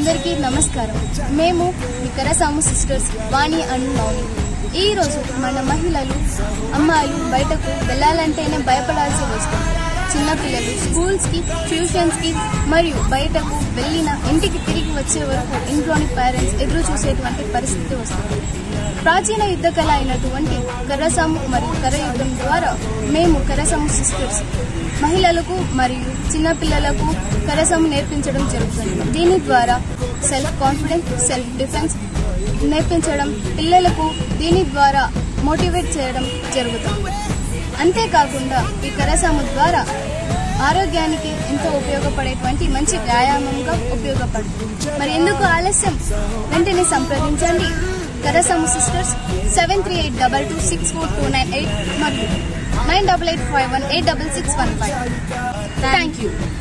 అందరికీ నమస్కారం మేము మీ కరసాము సిస్టర్స్ వాణి అండ్ నౌని ఈ రోజు మన మహిళలు అమ్మాయిలు బయటకు వెళ్ళాలంటేనే భయపడాల్సి వస్తుంది చిన్నపిల్లలు స్కూల్స్ కి ట్యూషన్స్ కి మరియు బయటకు వెళ్ళిన ఇంటికి తిరిగి వచ్చే వరకు ఇంట్లోని పేరెంట్స్ ఎదురు చూసేటువంటి పరిస్థితి వస్తుంది ప్రాచీన యుద్ధ కళ అయినటువంటి కర్రసాము మరియు కర్ర యుద్ధం ద్వారా మేము కరసాము సిస్టర్స్ మహిళలకు మరియు చిన్నపిల్లలకు కరసం నేర్పించడం జరుగుతుంది దీని ద్వారా సెల్ఫ్ కాన్ఫిడెన్స్ సెల్ఫ్ డిఫెన్స్ నేర్పించడం పిల్లలకు దీని ద్వారా మోటివేట్ చేయడం జరుగుతుంది అంతేకాకుండా ఈ కరసము ద్వారా ఆరోగ్యానికి ఎంతో ఉపయోగపడేటువంటి మంచి వ్యాయామంగా ఉపయోగపడుతుంది మరి ఎందుకు ఆలస్యం వెంటనే సంప్రదించండి కరసము sisters seven three eight double two six four two nine eight మరియు nine double eight five one eight double six one five thank you